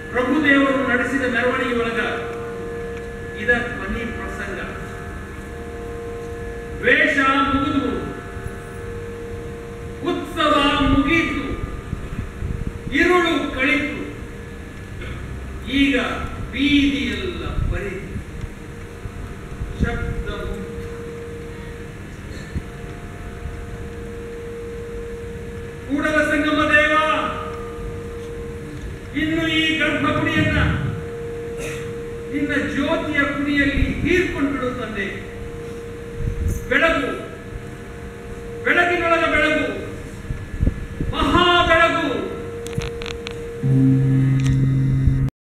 ಪ್ರಭುದೇವರು ನಡೆಸಿದ ಮೆರವಣಿಗೆ ಒಳಗ ಇದ ಕೊನೆ ಪ್ರಸಂಗ ವೇಷ ಮುಗಿದು ಉತ್ಸವ ಮುಗೀತು ಇರುಳು ಕಳಿತು ಈಗ ಬೀದಿಯೆಲ್ಲ ಬರಿತು ಶಬ್ದ ಮುಗ್ಧ. ಕೂಡಲ ಸಂಗಮ ದೇವ ಇನ್ನು ಈ ಗರ್ಭಗುಡಿಯನ್ನ ನಿನ್ನ ಜ್ಯೋತಿಯ ಕುಡಿಯಲ್ಲಿ ಹೀರ್ಕೊಂಡು ಬಿಡು ತಂದೆ ಬೆಳಗು ಬೆಳಗಿನೊಳಗ ಬೆಳಗು ಮಹಾ ಬೆಳಗು